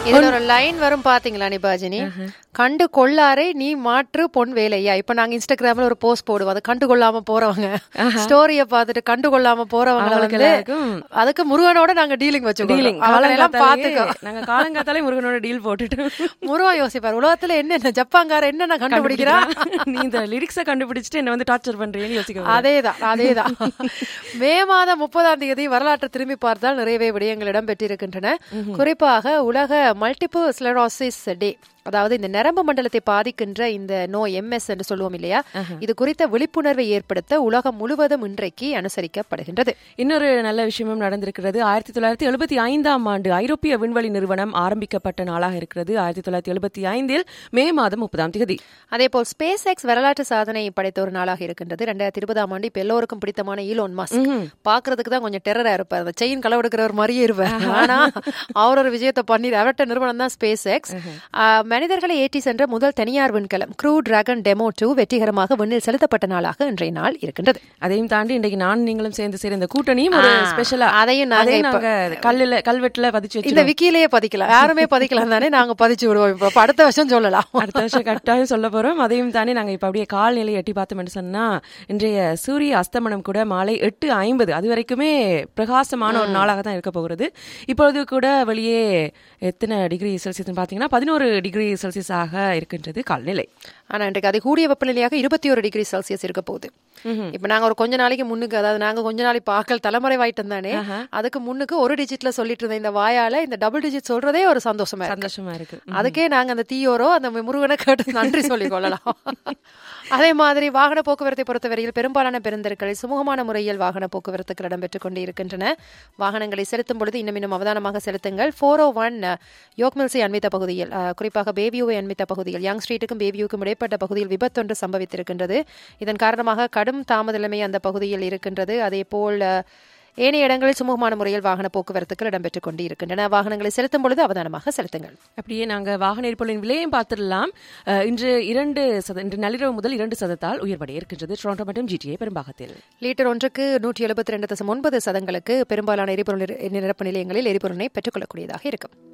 இதுல ஒரு லைன் வரும் பாத்தீங்களா நிபாஜினி கண்டு கொள்ளாரை நீ மாற்று பொன் வேலையா இப்ப நாங்க இன்ஸ்டாகிராம்ல ஒரு போஸ்ட் போடுவோம் அது கண்டு கொள்ளாம போறவங்க ஸ்டோரிய பார்த்துட்டு கண்டு கொள்ளாம போறவங்க அவங்களுக்கு வந்து எல்லாருக்கும் அதுக்கு முருகனோட நாங்க டீலிங் வச்சு டீலிங் அவங்க எல்லாம் பாத்துக்கோ நாங்க காலங்காத்தாலே முருகனோட டீல் போட்டுட்டு முருகன் யோசிப்பார் உலகத்துல என்னென்ன ஜப்பாங்கார என்னென்ன கண்டுபிடிக்கிறா நீ இந்த லிரிக்ஸ கண்டுபிடிச்சிட்டு என்ன வந்து டார்ச்சர் பண்றீங்கன்னு யோசிக்க அதேதான் அதேதான் மே மாதம் முப்பதாம் தேதி வரலாற்றை திரும்பி பார்த்தால் நிறையவே விடயங்கள் இடம்பெற்றிருக்கின்றன குறிப்பாக உலக மல்டிபிள் ஸ்லெரோசிஸ் டே அதாவது இந்த நரம்பு மண்டலத்தை பாதிக்கின்ற இந்த நோய் எம்எஸ் என்று சொல்லுவோம் இல்லையா இது குறித்த விழிப்புணர்வை ஏற்படுத்த உலகம் முழுவதும் இன்றைக்கு அனுசரிக்கப்படுகின்றது இன்னொரு நல்ல விஷயமும் நடந்திருக்கிறது ஆயிரத்தி தொள்ளாயிரத்தி எழுபத்தி ஐந்தாம் ஆண்டு ஐரோப்பிய விண்வெளி நிறுவனம் ஆரம்பிக்கப்பட்ட நாளாக இருக்கிறது ஆயிரத்தி தொள்ளாயிரத்தி எழுபத்தி ஐந்தில் மே மாதம் முப்பதாம் தேதி அதே போல் ஸ்பேஸ் எக்ஸ் வரலாற்று சாதனை படைத்த ஒரு நாளாக இருக்கின்றது ரெண்டாயிரத்தி இருபதாம் ஆண்டு இப்ப எல்லோருக்கும் பிடித்தமான ஈலோன் மாஸ்க் பாக்குறதுக்கு தான் கொஞ்சம் டெரரா இருப்பார் அந்த செயின் களவெடுக்கிறவர் மாதிரியே இருப்பார் ஆனா அவர் ஒரு விஷயத்தை பண்ணி அவர்கிட்ட நிறுவனம் தான் ஸ்பேஸ் எக்ஸ் மனிதர்களை ஏற்றி சென்ற முதல் தனியார் விண்கலம் க்ரூ டிராகன் டெமோ டூ வெற்றிகரமாக விண்ணில் செலுத்தப்பட்ட நாளாக இன்றைய நாள் இருக்கின்றது அதையும் தாண்டி இன்றைக்கு நான் நீங்களும் சேர்ந்து சேர்ந்த இந்த கூட்டணியும் ஒரு ஆ, ஸ்பெஷலா அதையும் நாங்க அதையும் இப்ப- நாங்க கல்லுல கல்வெட்டுல பதிச்சு இந்த வச்சு விக்கிலேயே பதிக்கலாம் யாருமே பதிக்கலாம் தானே நாங்க பதிச்சு விடுவோம் இப்ப அப்ப அடுத்த வருஷம் சொல்லலாம் அடுத்த வருஷம் கட்டாயம் சொல்ல போறோம் அதையும் தாண்டி நாங்க இப்ப அப்படியே கால்நிலை எட்டி பார்த்தோம்னு சொன்னா இன்றைய சூரிய அஸ்தமனம் கூட மாலை எட்டு ஐம்பது அது வரைக்குமே பிரகாசமான ஒரு நாளாக தான் இருக்க போகிறது இப்பொழுது கூட வெளியே எத்தனை டிகிரி செல்சியஸ் பாத்தீங்கன்னா பதினோரு டிகிரி செல்சியஸ் ஆக இருக்கின்றது கால்நிலை ஆனா இன்றைக்கு அது கூடிய வெப்பநிலையாக இருபத்தி ஒரு டிகிரி செல்சியஸ் இருக்க போகுது இப்ப நாங்க ஒரு கொஞ்ச நாளைக்கு முன்னுக்கு அதாவது நாங்க கொஞ்ச நாளைக்கு பாக்கல் தலைமுறை வாயிட்டம் தானே அதுக்கு முன்னுக்கு ஒரு டிஜிட்ல சொல்லிட்டு இருந்த இந்த வாயால இந்த டபுள் டிஜிட் சொல்றதே ஒரு சந்தோஷமா இருக்கு சந்தோஷமா இருக்கு அதுக்கே நாங்க அந்த தீயோரோ அந்த முருகனை கேட்டு நன்றி சொல்லிக் கொள்ளலாம் அதே மாதிரி வாகன போக்குவரத்தை பொறுத்தவரையில் பெரும்பாலான பெருந்தெருக்களில் சுமூகமான முறையில் வாகன போக்குவரத்துகள் இடம்பெற்றுக் கொண்டு இருக்கின்றன வாகனங்களை செலுத்தும் பொழுது இன்னும் இன்னும் அவதானமாக செலுத்துங்கள் ஃபோர் ஓ ஒன் யோக்மில்ஸை அண்மித்த பகுதியில் அஹ், குறிப்பாக பேபியூவை அண்மித்த பகுதியில் யங் ஸ்ட்ரீட்டுக்கும் பேபியூக்கும் இடைப்பட்ட பகுதியில் விபத்தொன்று சம்பவித்திருக்கின்றது இதன் காரணமாக கடும் தாமத நிலைமை அந்த பகுதியில் இருக்கின்றது அதே போல் அஹ், ஏனைய இடங்களில் சுமூகமான முறையில் வாகன போக்குவரத்துகள் இடம்பெற்றுக் கொண்டு இருக்கின்றன வாகனங்களை செலுத்தும் பொழுது அவதானமாக செலுத்துங்கள் அப்படியே நாங்க வாகன எரிபொருளின் விலையும் பார்த்துடலாம் அஹ், இன்று இரண்டு சத இன்று நள்ளிரவு முதல் இரண்டு சதத்தால் உயர்வடைய இருக்கின்றது டொரண்டோ மற்றும் ஜிடிஏ பெரும்பாகத்தில் லிட்டர் ஒன்றுக்கு நூற்றி எழுபத்தி ரெண்டு தசம் ஒன்பது சதங்களுக்கு பெரும்பாலான எரிபொருள் நிர- நிரப்பு நிலையங்களில் எரிபொருளை பெற்றுக்கொள்ளக்கூடியதாக இருக்கும்